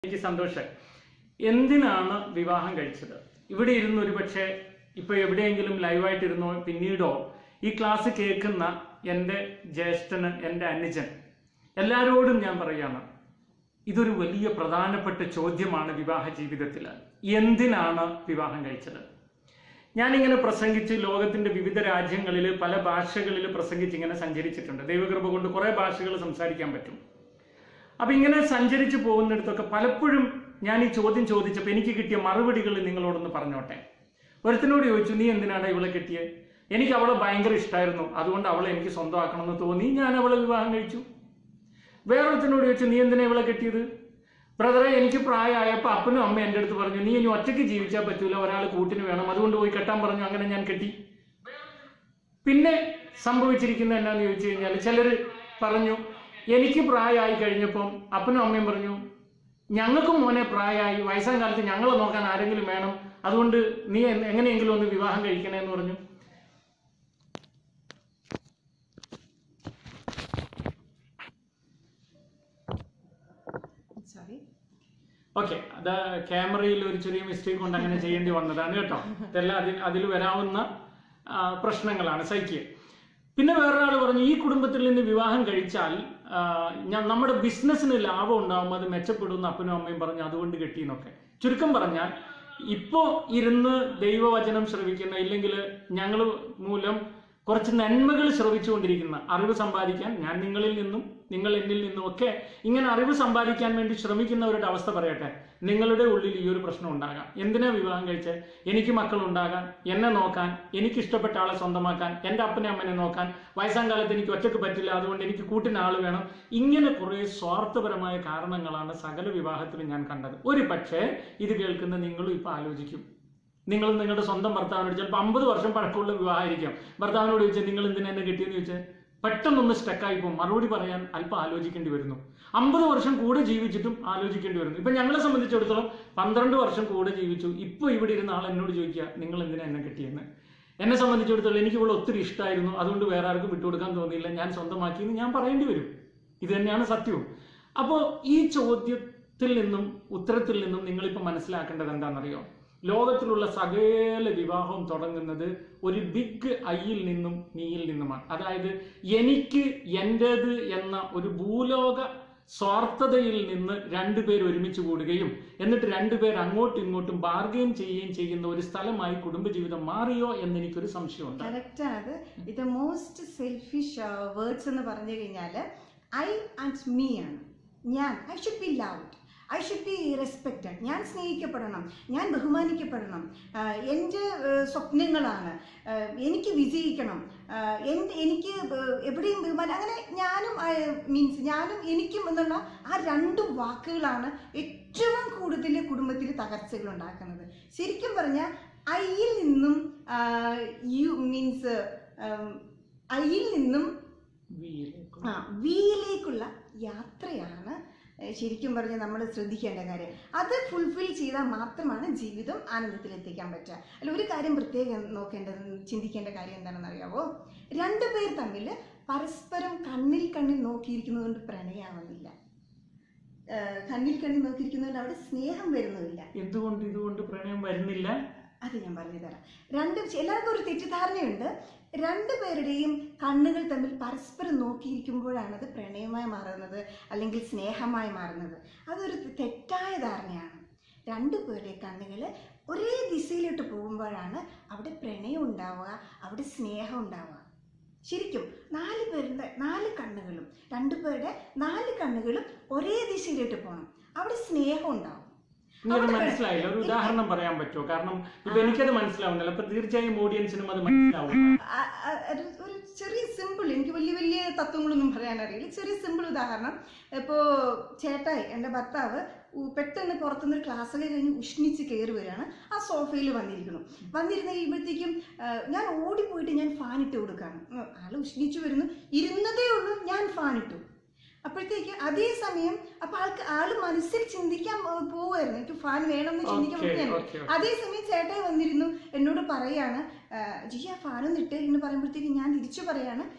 എനിക്ക് സന്തോഷം എന്തിനാണ് വിവാഹം കഴിച്ചത് ഇവിടെ ഇരുന്ന് ഒരു പക്ഷേ ഇപ്പൊ എവിടെയെങ്കിലും ലൈവായിട്ടിരുന്നോ പിന്നീടോ ഈ ക്ലാസ് കേൾക്കുന്ന എൻ്റെ ജ്യേഷ്ഠന് എൻ്റെ അനുജൻ എല്ലാവരോടും ഞാൻ പറയാണ് ഇതൊരു വലിയ പ്രധാനപ്പെട്ട ചോദ്യമാണ് വിവാഹ ജീവിതത്തിൽ എന്തിനാണ് വിവാഹം കഴിച്ചത് ഞാനിങ്ങനെ പ്രസംഗിച്ച് ലോകത്തിന്റെ വിവിധ രാജ്യങ്ങളിൽ പല ഭാഷകളിൽ പ്രസംഗിച്ച് ഇങ്ങനെ സഞ്ചരിച്ചിട്ടുണ്ട് ദൈവകൃപ കൊണ്ട് കുറേ ഭാഷകൾ സംസാരിക്കാൻ പറ്റും അപ്പൊ ഇങ്ങനെ സഞ്ചരിച്ചു പോകുന്നിടത്തൊക്കെ പലപ്പോഴും ഞാൻ ഈ ചോദ്യം ചോദിച്ചപ്പോൾ എനിക്ക് കിട്ടിയ മറുപടികൾ നിങ്ങളോടൊന്ന് പറഞ്ഞോട്ടെ ഒരുത്തിനോട് ചോദിച്ചു നീ എന്തിനാണ് ഇവളെ കെട്ടിയത് എനിക്ക് അവളെ ഭയങ്കര ഇഷ്ടമായിരുന്നു അതുകൊണ്ട് അവളെ എനിക്ക് സ്വന്തമാക്കണമെന്ന് തോന്നി ഞാൻ അവളെ വിവാഹം കഴിച്ചു വേറൊരുത്തിനോട് ചോദിച്ചു നീ എന്തിനാ ഇവളെ കെട്ടിയത് ബ്രദറെ എനിക്ക് പ്രായമായപ്പോൾ അപ്പനും അമ്മയും എൻ്റെ അടുത്ത് പറഞ്ഞു നീ ഇനി ഒറ്റയ്ക്ക് ജീവിച്ചാൽ പറ്റൂല ഒരാൾ കൂട്ടിന് വേണം അതുകൊണ്ട് പോയി കെട്ടാൻ പറഞ്ഞു അങ്ങനെ ഞാൻ കെട്ടി പിന്നെ സംഭവിച്ചിരിക്കുന്നത് എന്നാന്ന് ചോദിച്ചു കഴിഞ്ഞാൽ ചിലർ പറഞ്ഞു എനിക്ക് പ്രായമായി കഴിഞ്ഞപ്പം അപ്പനും അമ്മയും പറഞ്ഞു ഞങ്ങൾക്കും മോനെ പ്രായമായി വയസ്സാം കാലത്ത് ഞങ്ങളെ നോക്കാൻ ആരെങ്കിലും വേണം അതുകൊണ്ട് നീ എ- എങ്ങനെയെങ്കിലും ഒന്ന് വിവാഹം കഴിക്കണേ എന്ന് പറഞ്ഞു സോറി ഓക്കെ അത് ക്യാമറയിൽ ഒരു ചെറിയ മിസ്റ്റേക്ക് കൊണ്ട് അങ്ങനെ ചെയ്യേണ്ടി വന്നതാണ് കേട്ടോ ഇതെല്ലാം അതിൽ അതിൽ വരാവുന്ന ആ, പ്രശ്നങ്ങളാണ് സഹിക്കുക പിന്നെ വേറൊരാൾ പറഞ്ഞു ഈ കുടുംബത്തിൽ നിന്ന് വിവാഹം കഴിച്ചാൽ ആ, ഞാൻ നമ്മുടെ ബിസിനസ്സിന് ലാഭം ഉണ്ടാവും അത് മെച്ചപ്പെടുമെന്ന് അപ്പനും അമ്മയും പറഞ്ഞു അതുകൊണ്ട് കെട്ടിയെന്നൊക്കെ ചുരുക്കം പറഞ്ഞാൽ ഇപ്പോ ഇരുന്ന് ദൈവവചനം ശ്രവിക്കുന്ന ഇല്ലെങ്കിൽ ഞങ്ങൾ മൂലം കുറച്ച് നന്മകൾ ശ്രവിച്ചുകൊണ്ടിരിക്കുന്ന അറിവ് സമ്പാദിക്കാൻ ഞാൻ നിങ്ങളിൽ നിന്നും നിങ്ങൾ എന്നിൽ നിന്നും ഒക്കെ ഇങ്ങനെ അറിവ് സമ്പാദിക്കാൻ വേണ്ടി ശ്രമിക്കുന്നവരുടെ അവസ്ഥ പറയട്ടെ നിങ്ങളുടെ ഉള്ളിൽ ഈ ഒരു പ്രശ്നം ഉണ്ടാകാം എന്തിനാ വിവാഹം കഴിച്ചത് എനിക്ക് മക്കൾ ഉണ്ടാകാൻ എന്നെ നോക്കാൻ എനിക്ക് ഇഷ്ടപ്പെട്ട ആളെ സ്വന്തമാക്കാൻ എൻ്റെ അപ്പനെ അമ്മനെ നോക്കാൻ വയസ്സാം കാലത്ത് എനിക്ക് ഒറ്റക്ക് പറ്റില്ല അതുകൊണ്ട് എനിക്ക് കൂട്ടിന് ആൾ വേണം ഇങ്ങനെ കുറേ സ്വാർത്ഥപരമായ കാരണങ്ങളാണ് സകല വിവാഹത്തിലും ഞാൻ കണ്ടത് ഒരു പക്ഷേ ഇത് കേൾക്കുന്ന നിങ്ങളും ഇപ്പൊ ആലോചിക്കും നിങ്ങൾ നിങ്ങളുടെ സ്വന്തം ഭർത്താവിനോട് ചിലപ്പോൾ അമ്പത് വർഷം പഴക്കമുള്ള വിവാഹമായിരിക്കാം ഭർത്താവിനോട് ചോദിച്ചാൽ നിങ്ങൾ എന്തിനാ എന്നെ കിട്ടിയെന്ന് ചോദിച്ചാൽ പെട്ടെന്നൊന്ന് സ്റ്റക്കായി പോകും മറുപടി പറയാൻ അല്പം ആലോചിക്കേണ്ടി വരുന്നു അമ്പത് വർഷം കൂടെ ജീവിച്ചിട്ടും ആലോചിക്കേണ്ടി വരുന്നു ഇപ്പൊ ഞങ്ങളെ സംബന്ധിച്ചിടത്തോളം പന്ത്രണ്ട് വർഷം കൂടെ ജീവിച്ചു ഇപ്പൊ ഇവിടെ ഇരുന്ന ആൾ എന്നോട് ചോദിക്കുക നിങ്ങൾ എന്തിനാ എന്നെ കിട്ടിയെന്ന് എന്നെ സംബന്ധിച്ചിടത്തോളം എനിക്ക് ഇവിടെ ഒത്തിരി ഇഷ്ടമായിരുന്നു അതുകൊണ്ട് വേറെ ആർക്കും വിട്ടുകൊടുക്കാൻ തോന്നിയില്ല ഞാൻ സ്വന്തമാക്കിയെന്ന് ഞാൻ പറയേണ്ടി വരും ഇത് തന്നെയാണ് സത്യവും അപ്പോൾ ഈ ചോദ്യത്തിൽ നിന്നും ഉത്തരത്തിൽ നിന്നും നിങ്ങളിപ്പോൾ മനസ്സിലാക്കേണ്ടത് എന്താണെന്നറിയോ ലോകത്തിലുള്ള സകല വിവാഹവും തുടങ്ങുന്നത് ഒരു ബിഗ് ഐയിൽ നിന്നും നീയിൽ നിന്നുമാണ് അതായത് എനിക്ക് എൻ്റേത് എന്ന ഒരു ഭൂലോക സ്വാർത്ഥതയിൽ നിന്ന് രണ്ടുപേർ ഒരുമിച്ച് കൂടുകയും എന്നിട്ട് രണ്ടുപേർ അങ്ങോട്ടും ഇങ്ങോട്ടും ബാർഗെയിൻ ചെയ്യുകയും ചെയ്യുന്ന ഒരു സ്ഥലമായി കുടുംബജീവിതം മാറിയോ എന്ന് എനിക്കൊരു സംശയമുണ്ട് കറക്റ്റ് ആണ് ഇത് മോസ്റ്റ് സെൽഫിഷ് വേർഡ്സ് എന്ന് പറഞ്ഞു കഴിഞ്ഞാൽ ഐ ആൻഡ് മീ ആണ് ഞാൻ I should be loved I should be respected ഞാൻ സ്നേഹിക്കപ്പെടണം ഞാൻ ബഹുമാനിക്കപ്പെടണം ആഹ് എൻ്റെ ആഹ് സ്വപ്നങ്ങളാണ് ആഹ് എനിക്ക് വിജയിക്കണം ആഹ് എൻ്റെ എനിക്ക് ബ- എവിടെയും ബഹുമാനം അങ്ങനെ ഞാനും മീൻസ് ഞാനും എനിക്കും എന്നുള്ള ആ രണ്ട് വാക്കുകളാണ് ഏറ്റവും കൂടുതൽ കുടുംബത്തിൽ തകർച്ചകൾ ഉണ്ടാക്കുന്നത് ശരിക്കും പറഞ്ഞാൽ ഐയിൽ നിന്നും യു മീൻസ് ഐയിൽ നിന്നും വീലേക്ക്. ആ വിയിലേക്കുള്ള യാത്രയാണ് ഏഹ് ശരിക്കും പറഞ്ഞ് നമ്മൾ ശ്രദ്ധിക്കേണ്ട കാര്യം അത് ഫുൾഫിൽ ചെയ്താൽ മാത്രമാണ് ജീവിതം ആനന്ദത്തിലെത്തിക്കാൻ പറ്റുക അല്ല ഒരു കാര്യം പ്രത്യേകം നോക്കേണ്ടത് ചിന്തിക്കേണ്ട കാര്യം എന്താണെന്ന് അറിയാവോ രണ്ടുപേർ തമ്മിൽ പരസ്പരം കണ്ണിൽ കണ്ണിൽ നോക്കിയിരിക്കുന്നത് കൊണ്ട് പ്രണയാവുന്നില്ല ഏഹ് കണ്ണിൽ കണ്ണിൽ നോക്കിയിരിക്കുന്നതുകൊണ്ട് അവിടെ സ്നേഹം വരുന്നുമില്ല എന്തുകൊണ്ട് ഇതുകൊണ്ട് പ്രണയം വരുന്നില്ല അത് ഞാൻ പറഞ്ഞു തരാം രണ്ട് എല്ലാവർക്കും ഒരു തെറ്റിദ്ധാരണയുണ്ട് രണ്ടുപേരുടെയും കണ്ണുകൾ തമ്മിൽ പരസ്പരം നോക്കിയിരിക്കുമ്പോഴാണ് അത് പ്രണയമായി മാറുന്നത് അല്ലെങ്കിൽ സ്നേഹമായി മാറുന്നത് അതൊരു തെറ്റായ ധാരണയാണ് രണ്ടുപേരുടെ കണ്ണുകൾ ഒരേ ദിശയിലോട്ട് പോകുമ്പോഴാണ് അവിടെ പ്രണയം ഉണ്ടാവുക അവിടെ സ്നേഹം ഉണ്ടാവുക ശരിക്കും നാല് പേരുടെ നാല് കണ്ണുകളും രണ്ടുപേരുടെ നാല് കണ്ണുകളും ഒരേ ദിശയിലോട്ട് പോകണം അവിടെ സ്നേഹം ഉണ്ടാവും നിങ്ങൾക്ക് മനസ്സിലായില്ല ഒരു ഉദാഹരണം പറയാൻ പറ്റുമോ കാരണം ഇപ്പൊ എനിക്കത് മനസ്സിലാവുന്നില്ല അപ്പൊ തീർച്ചയായും ഓഡിയൻസിനും അത് മനസ്സിലാവും ആ- ആ- ഒരു ഒരു ചെറിയ സിമ്പിൾ എനിക്ക് വലിയ വലിയ തത്വങ്ങളൊന്നും പറയാൻ അറിയില്ല ചെറിയ സിമ്പിൾ ഉദാഹരണം ഇപ്പോൾ ചേട്ടായി എൻ്റെ ഭർത്താവ് ഉ- പെട്ടെന്ന് പുറത്തുനിന്ന് ഒരു ക്ലാസ്സൊക്കെ കഴിഞ്ഞ് ഉഷ്ണിച്ച് കയറി വരികയാണ് ആ സോഫയിൽ വന്നിരിക്കുന്നു വന്നിരുന്ന് കഴിയുമ്പോഴത്തേക്കും ആ, ഞാൻ ഓടിപ്പോയിട്ട് ഞാൻ ഫാൻ ഇട്ട് കൊടുക്കുകയാണ് ഉം, ആള് ഉഷ്ണിച്ച് വരുന്നു ഇരുന്നതേ ഉള്ളൂ ഞാൻ ഫാൻ ഇട്ടു അപ്പോഴത്തേക്ക് അതേ സമയം അപ്പൊ ആൾക്ക് ആള് മനസ്സിൽ ചിന്തിക്കാൻ പോ- പോവുമായിരുന്നു എനിക്ക് ഫാൻ വേണമെന്ന് ചിന്തിക്കാൻ Okay, പറ്റിയാണ് okay, okay. അതേസമയം ചേട്ടായി വന്നിരുന്നു എന്നോട് പറയാണ് ജിയ ഫാനൊന്നും ഇട്ട് എന്ന് പറയുമ്പോഴത്തേക്ക് ഞാൻ തിരിച്ചു പറയാണ്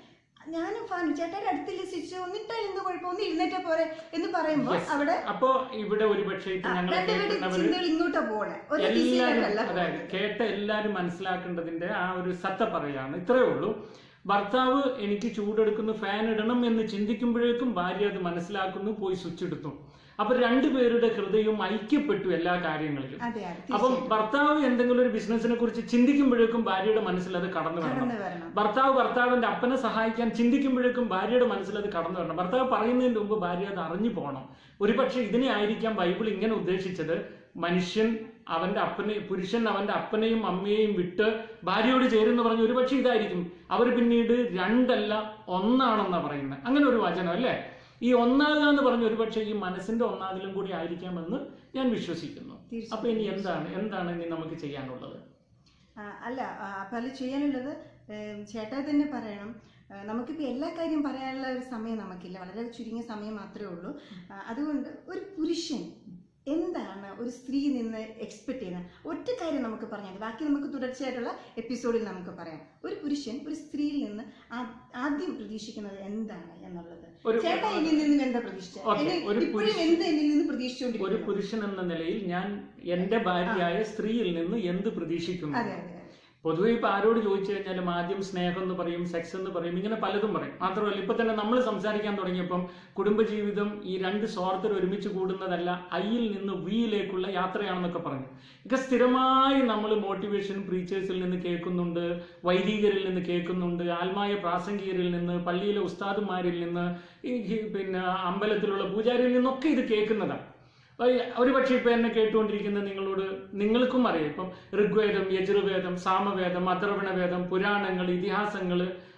ഞാനും ഫാൻ ചേട്ടായുടെ അടുത്തില്ല സ്വിച്ച് ഒന്നിട്ടാൽ എന്ത് കുഴപ്പം ഒന്ന് ഇരുന്നേറ്റാ പോരെ എന്ന് പറയുമ്പോൾ Yes. അവിടെ അപ്പോ ഇവിടെ ഒരുപക്ഷെ ഇപ്പൊ ഞങ്ങൾ രണ്ടുപേരുടെ കേൾക്കുന്നവര് ചിന്തകൾ ഇങ്ങോട്ടാ പോണേ ഒരു എല്ലാരും ദിശയിലേക്കല്ല അതായത് കേട്ട എല്ലാരും മനസ്സിലാക്കേണ്ടതിന്റെ ആ ഒരു സത്ത പറയാണ് ഇത്രയേ ഉള്ളൂ ഭർത്താവ് എനിക്ക് ചൂടെടുക്കുന്നു ഫാൻ ഇടണം എന്ന് ചിന്തിക്കുമ്പോഴേക്കും ഭാര്യ അത് മനസ്സിലാക്കുന്നു പോയി സ്വിച്ച് എടുത്തു അപ്പൊ രണ്ടുപേരുടെ ഹൃദയവും ഐക്യപ്പെട്ടു എല്ലാ കാര്യങ്ങളിലും അതെ അതെ അപ്പം തീർച്ചയായും. ഭർത്താവ് എന്തെങ്കിലും ഒരു ബിസിനസിനെ കുറിച്ച് ചിന്തിക്കുമ്പോഴേക്കും ഭാര്യയുടെ മനസ്സിൽ അത് കടന്നു വരണം കടന്നു വരണം ഭർത്താവ് ഭർത്താവിന്റെ അപ്പനെ സഹായിക്കാൻ ചിന്തിക്കുമ്പോഴേക്കും ഭാര്യയുടെ മനസ്സിൽ അത് കടന്നു വരണം ഭർത്താവ് പറയുന്നതിന് മുമ്പ് ഭാര്യ അത് അറിഞ്ഞു പോകണം ഒരുപക്ഷെ ഇതിനെ ആയിരിക്കാം ബൈബിൾ ഇങ്ങനെ ഉദ്ദേശിച്ചത് മനുഷ്യൻ അവന്റെ അപ്പനെ പുരുഷൻ അവന്റെ അപ്പനെയും അമ്മയെയും വിട്ട് ഭാര്യയോട് ചേരുന്ന് പറഞ്ഞ് ഒരുപക്ഷെ ഇതായിരിക്കും അവർ പിന്നീട് രണ്ടല്ല ഒന്നാണെന്നാ പറയുന്നത് അങ്ങനെ ഒരു വചനം അല്ലേ ഈ ഒന്നാകുക എന്ന് പറഞ്ഞ ഒരുപക്ഷെ ഈ മനസ്സിന്റെ ഒന്നാകലും കൂടി ആയിരിക്കാമെന്ന് ഞാൻ വിശ്വസിക്കുന്നു തീർച്ചയായും. അപ്പൊ ഇനി എന്താണ് എന്താണ് ഇനി നമുക്ക് ചെയ്യാനുള്ളത് ആ, അല്ല ആ, അപ്പൊ അത് ചെയ്യാനുള്ളത് ഏം, ചേട്ടാ തന്നെ പറയണം ആ, നമുക്കിപ്പോൾ എല്ലാ കാര്യം പറയാനുള്ള ഒരു സമയം നമുക്കില്ല വളരെ ചുരുങ്ങിയ സമയം മാത്രമേ ഉള്ളൂ ആ, അതുകൊണ്ട് ഒരു പുരുഷൻ എന്താണ് ഒരു സ്ത്രീ നിന്ന് എക്സ്പെക്ട് ചെയ്യുന്നത് ഒറ്റ കാര്യം നമുക്ക് പറഞ്ഞാൽ മതി. ബാക്കി നമുക്ക് തുടർച്ചയായിട്ടുള്ള എപ്പിസോഡിൽ നമുക്ക് പറയാം ഒരു പുരുഷൻ ഒരു സ്ത്രീയിൽ നിന്ന് ആ- ആദ്യം പ്രതീക്ഷിക്കുന്നത് എന്താണ് എന്നുള്ളത് ഒരു ചേട്ടാ എന്നിൽ നിന്നും എന്താ പ്രതീക്ഷിച്ചത് Okay, എന്നെ ഒരു ഇപ്പോഴും പുരുഷൻ- എന്ത് എന്നിൽ നിന്ന് ഒരു പ്രതീക്ഷിച്ചുകൊണ്ടിരിക്കുന്നു പുരുഷൻ എന്ന നിലയിൽ ഞാൻ എന്റെ ഭാര്യയായ സ്ത്രീയിൽ നിന്ന് എന്ത് പ്രതീക്ഷിക്കുന്നു അതെ അതെ അതെ. പൊതുവെ ഇപ്പൊ ആരോട് ചോദിച്ചു കഴിഞ്ഞാലും ആദ്യം സ്നേഹം എന്ന് പറയും സെക്സ് എന്ന് പറയും ഇങ്ങനെ പലതും പറയും മാത്രമല്ല ഇപ്പൊ തന്നെ നമ്മൾ സംസാരിക്കാൻ തുടങ്ങിയപ്പം കുടുംബജീവിതം ഈ രണ്ട് സ്വാർത്ഥർ ഒരുമിച്ച് കൂടുന്നതല്ല ഐയിൽ നിന്ന് വിയിലേക്കുള്ള യാത്രയാണെന്നൊക്കെ പറഞ്ഞു ഇതൊക്കെ സ്ഥിരമായി നമ്മൾ മോട്ടിവേഷൻ പ്രീച്ചേഴ്സിൽ നിന്ന് കേൾക്കുന്നുണ്ട് വൈദികരിൽ നിന്ന് കേൾക്കുന്നുണ്ട് ആത്മായ പ്രാസംഗികരിൽ നിന്ന് പള്ളിയിലെ ഉസ്താദുമാരിൽ നിന്ന് ഈ ഈ പിന്നെ അമ്പലത്തിലുള്ള പൂജാരിയിൽ നിന്നൊക്കെ ഇത് കേൾക്കുന്നതാണ് ഒരു പക്ഷേ ഇപ്പൊ എന്നെ കേട്ടുകൊണ്ടിരിക്കുന്ന നിങ്ങളോട് നിങ്ങൾക്കും അറിയാം ഇപ്പം ഋഗ്വേദം യജുർവേദം സാമവേദം അഥർവണ വേദം പുരാണങ്ങൾ ഇതിഹാസങ്ങൾ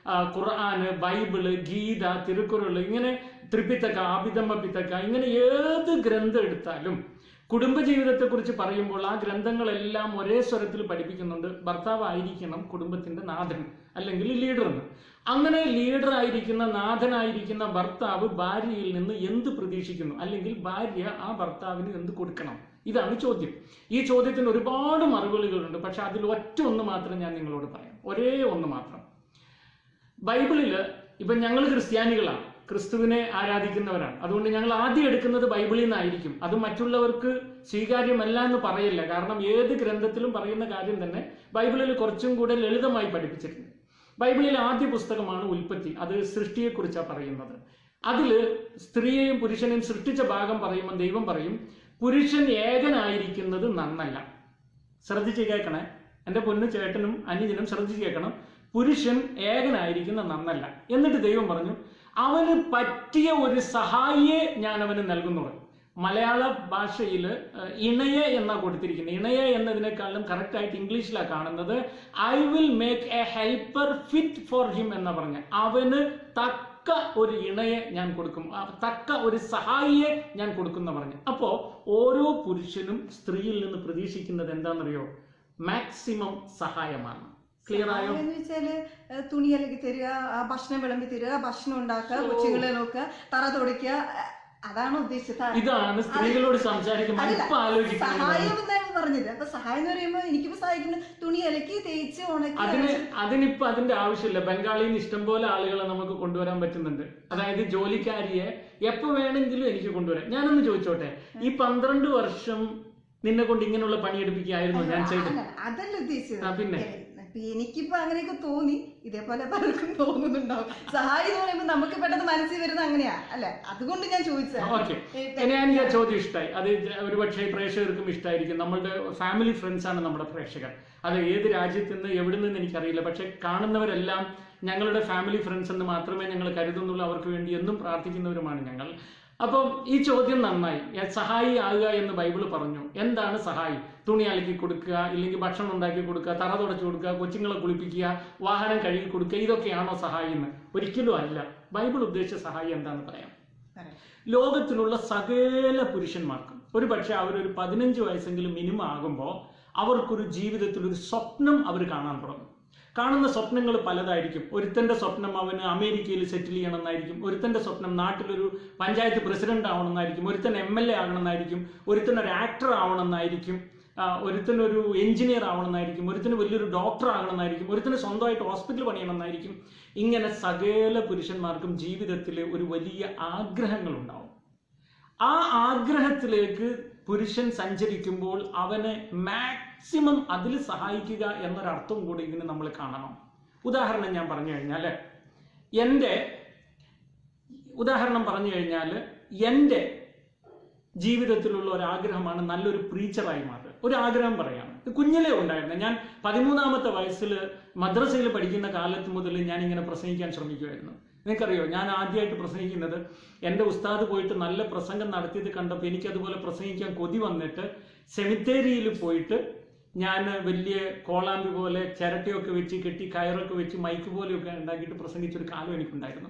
ഖുർആന് ബൈബിള് ഗീത തിരുക്കുറള് ഇങ്ങനെ ത്രിപിത്തക്ക ആപിതമ്മ പിത്തക്ക ഇങ്ങനെ ഏത് ഗ്രന്ഥം എടുത്താലും കുടുംബജീവിതത്തെക്കുറിച്ച് പറയുമ്പോൾ ആ ഗ്രന്ഥങ്ങളെല്ലാം ഒരേ സ്വരത്തിൽ പഠിപ്പിക്കുന്നുണ്ട് ഭർത്താവ് ആയിരിക്കണം കുടുംബത്തിന്റെ നാഥൻ അല്ലെങ്കിൽ ലീഡർ എന്ന് അങ്ങനെ ലീഡർ ആയിരിക്കുന്ന നാഥനായിരിക്കുന്ന ഭർത്താവ് ഭാര്യയിൽ നിന്ന് എന്ത് പ്രതീക്ഷിക്കുന്നു അല്ലെങ്കിൽ ഭാര്യ ആ ഭർത്താവിന് എന്ത് കൊടുക്കണം ഇതാണ് ചോദ്യം ഈ ചോദ്യത്തിന് ഒരുപാട് മറുപടികളുണ്ട് പക്ഷെ അതിൽ ഒറ്റ ഒന്ന് മാത്രം ഞാൻ നിങ്ങളോട് പറയാം ഒരേ ഒന്ന് മാത്രം ബൈബിളില് ഇപ്പൊ ഞങ്ങൾ ക്രിസ്ത്യാനികളാണ് ക്രിസ്തുവിനെ ആരാധിക്കുന്നവരാണ് അതുകൊണ്ട് ഞങ്ങൾ ആദ്യം എടുക്കുന്നത് ബൈബിളിൽ നിന്നായിരിക്കും അത് മറ്റുള്ളവർക്ക് സ്വീകാര്യമല്ല എന്ന് പറയില്ല കാരണം ഏത് ഗ്രന്ഥത്തിലും പറയുന്ന കാര്യം തന്നെ ബൈബിളിൽ കുറച്ചും കൂടെ ലളിതമായി പഠിപ്പിച്ചിട്ടുണ്ട് ബൈബിളിലെ ആദ്യ പുസ്തകമാണ് ഉൽപ്പത്തി അത് സൃഷ്ടിയെക്കുറിച്ചാണ് പറയുന്നത് അതില് സ്ത്രീയെയും പുരുഷനെയും സൃഷ്ടിച്ച ഭാഗം പറയുമ്പോൾ ദൈവം പറയും പുരുഷൻ ഏകനായിരിക്കുന്നത് നന്നല്ല ശ്രദ്ധിച്ച് കേൾക്കണേ എൻ്റെ പൊന്നു ചേട്ടനും അനുജനും ശ്രദ്ധിച്ച് കേൾക്കണം പുരുഷൻ ഏകനായിരിക്കുന്ന നന്നല്ല എന്നിട്ട് ദൈവം പറഞ്ഞു അവന് പറ്റിയ ഒരു സഹായിയെ ഞാൻ അവന് നൽകുന്നു മലയാള ഭാഷയിൽ ഇണയ എന്നാ കൊടുത്തിരിക്കുന്നത് ഇണയ എന്നതിനേക്കാളും കറക്റ്റ് ആയിട്ട് ഇംഗ്ലീഷിലാണ് കാണുന്നത് I will make a helper fit for him എന്നാ പറഞ്ഞ അവന് തക്ക ഒരു ഇണയെ ഞാൻ കൊടുക്കും ആ തക്ക ഒരു സഹായിയെ ഞാൻ കൊടുക്കുന്ന പറഞ്ഞു അപ്പോ ഓരോ പുരുഷനും സ്ത്രീയിൽ നിന്ന് പ്രതീക്ഷിക്കുന്നത് എന്താണെന്നറിയോ മാക്സിമം സഹായമാണ് ക്ലിയർ ആയോ സഹായം എന്ന് വെച്ചാല് ഏഹ്, തുണി അലക്കി തരിക ആ ഭക്ഷണം വിളമ്പി തരിക ഭക്ഷണം ഉണ്ടാക്കുക കൊച്ചുങ്ങളെ നോക്കുക തറ തുടയ്ക്കുക ഏഹ്, അതാണ് ഉദ്ദേശിച്ചത് ഇതാണ് സ്ത്രീകളോട് സംസാരിക്കുമ്പോൾ അല്ല, ഇപ്പൊ ആലോചിക്കുന്നത് സഹായം എന്നാണ് പറഞ്ഞത് അപ്പൊ സഹായം എന്ന് പറയുമ്പോ എനിക്കിപ്പോ സഹായിക്കുന്നത് തുണി അലക്കി തേച്ച് ഉണക്കി അതിന് അതിനിപ്പോ അതിന്റെ ആവശ്യമില്ല ബംഗാളിൽ നിന്ന് ഇഷ്ടംപോലെ ആളുകളെ നമുക്ക് കൊണ്ടുവരാൻ പറ്റുന്നുണ്ട് അതായത് ജോലിക്കാരിയെ എപ്പോ വേണമെങ്കിലും എനിക്ക് കൊണ്ടുവരാം ഞാനൊന്ന് ചോദിച്ചോട്ടെ ഈ പന്ത്രണ്ട് വർഷം നിന്നെ കൊണ്ട് ഇങ്ങനെയുള്ള പണിയെടുപ്പിക്കായിരുന്നു ഞാൻ ചെയ്തത് അല്ല, അതല്ല ഉദ്ദേശിച്ചത് ആ, പിന്നെ? ഏഹ്, ഇപ്പൊ എനിക്കിപ്പോ അങ്ങനെയൊക്കെ തോന്നി ഇതേപോലെ പലർക്കും തോന്നുന്നുണ്ടാവും സഹായം എന്ന് പറയുമ്പോ നമുക്ക് പെട്ടെന്ന് മനസ്സിൽ വരുന്നത് അങ്ങനെയാ അല്ലെ അതുകൊണ്ട് ഞാൻ ചോദിച്ചത് ഓക്കെ എനിക്ക് ആ ചോദ്യം ഇഷ്ടമായി അത് ഒരുപക്ഷെ പ്രേക്ഷകർക്കും ഇഷ്ടമായിരിക്കും നമ്മളുടെ ഫാമിലി ഫ്രണ്ട്സ് ആണ് നമ്മുടെ പ്രേക്ഷകർ അത് ഏത് രാജ്യത്ത് നിന്ന് എവിടെ നിന്ന് എനിക്കറിയില്ല പക്ഷെ കാണുന്നവരെല്ലാം ഞങ്ങളുടെ ഫാമിലി ഫ്രണ്ട്സ് എന്ന് മാത്രമേ ഞങ്ങൾ കരുതുന്നുള്ളൂ അവർക്ക് വേണ്ടി എന്നും പ്രാർത്ഥിക്കുന്നവരുമാണ് ഞങ്ങൾ അപ്പം ഈ ചോദ്യം നന്നായി ഞാൻ സഹായി ആകുക എന്ന് ബൈബിൾ പറഞ്ഞു എന്താണ് സഹായി തുണി അലക്കി കൊടുക്കുക ഇല്ലെങ്കിൽ ഭക്ഷണം ഉണ്ടാക്കി കൊടുക്കുക തറ തുടച്ചു കൊടുക്കുക കൊച്ചുങ്ങളെ കുളിപ്പിക്കുക വാഹനം കഴുകി കൊടുക്കുക ഇതൊക്കെയാണോ സഹായി എന്ന് ഒരിക്കലും അല്ല ബൈബിൾ ഉദ്ദേശിച്ച സഹായി എന്താണെന്ന് പറയാം പറയാം. ലോകത്തിലുള്ള സകല പുരുഷന്മാർക്കും ഒരു പക്ഷെ അവരൊരു പതിനഞ്ച് വയസ്സെങ്കിലും മിനിമം ആകുമ്പോൾ അവർക്കൊരു ജീവിതത്തിൽ ഒരു സ്വപ്നം അവർ കാണാൻ തുടങ്ങും കാണുന്ന സ്വപ്നങ്ങൾ പലതായിരിക്കും ഒരുത്തന്റെ സ്വപ്നം അവന് അമേരിക്കയിൽ സെറ്റിൽ ചെയ്യണമെന്നായിരിക്കും ഒരുത്തന്റെ സ്വപ്നം നാട്ടിലൊരു പഞ്ചായത്ത് പ്രസിഡന്റ് ആവണമെന്നായിരിക്കും ഒരുത്തൻ എം എൽ എ ആകണമെന്നായിരിക്കും ഒരുത്തൻ ഒരു ആക്ടർ ആവണമെന്നായിരിക്കും ആ, ഒരുത്തിന് ഒരു എഞ്ചിനീയർ ആവണമെന്നായിരിക്കും ഒരുത്തിന് വലിയൊരു ഡോക്ടർ ആകണമെന്നായിരിക്കും ഒരുത്തിന് സ്വന്തമായിട്ട് ഹോസ്പിറ്റൽ പണിയണമെന്നായിരിക്കും ഇങ്ങനെ സകല പുരുഷന്മാർക്കും ജീവിതത്തിൽ ഒരു വലിയ ആഗ്രഹങ്ങളുണ്ടാവും ആ ആഗ്രഹത്തിലേക്ക് പുരുഷൻ സഞ്ചരിക്കുമ്പോൾ അവനെ മാക്സിമം അതിൽ സഹായിക്കുക എന്നൊരർത്ഥം കൂടി ഇതിന് നമ്മൾ കാണണം ഉദാഹരണം ഞാൻ പറഞ്ഞു കഴിഞ്ഞാൽ എൻ്റെ ഉദാഹരണം പറഞ്ഞു കഴിഞ്ഞാൽ എൻ്റെ ജീവിതത്തിലുള്ള ഒരു ആഗ്രഹമാണ് നല്ലൊരു പ്രീച്ചറായി മാറുക ഒരു ആഗ്രഹം പറയാണ് ഇത് കുഞ്ഞിലേ ഉണ്ടായിരുന്നു ഞാൻ പതിമൂന്നാമത്തെ വയസ്സിൽ മദ്രസയിൽ പഠിക്കുന്ന കാലത്ത് മുതൽ ഞാൻ ഇങ്ങനെ പ്രസംഗിക്കാൻ ശ്രമിക്കുമായിരുന്നു നിനക്കറിയോ ഞാൻ ആദ്യമായിട്ട് പ്രസംഗിക്കുന്നത് എൻ്റെ ഉസ്താദ് പോയിട്ട് നല്ല പ്രസംഗം നടത്തിയത് കണ്ടപ്പോൾ എനിക്ക് അതുപോലെ പ്രസംഗിക്കാൻ കൊതി വന്നിട്ട് സെമിത്തേരിയിൽ പോയിട്ട് ഞാൻ വലിയ കോളാമ്പി പോലെ ചിരട്ടയൊക്കെ വെച്ച് കെട്ടി കയറൊക്കെ വെച്ച് മൈക്ക് പോലെയൊക്കെ ഉണ്ടാക്കിയിട്ട് പ്രസംഗിച്ചൊരു കാലം എനിക്കുണ്ടായിരുന്നു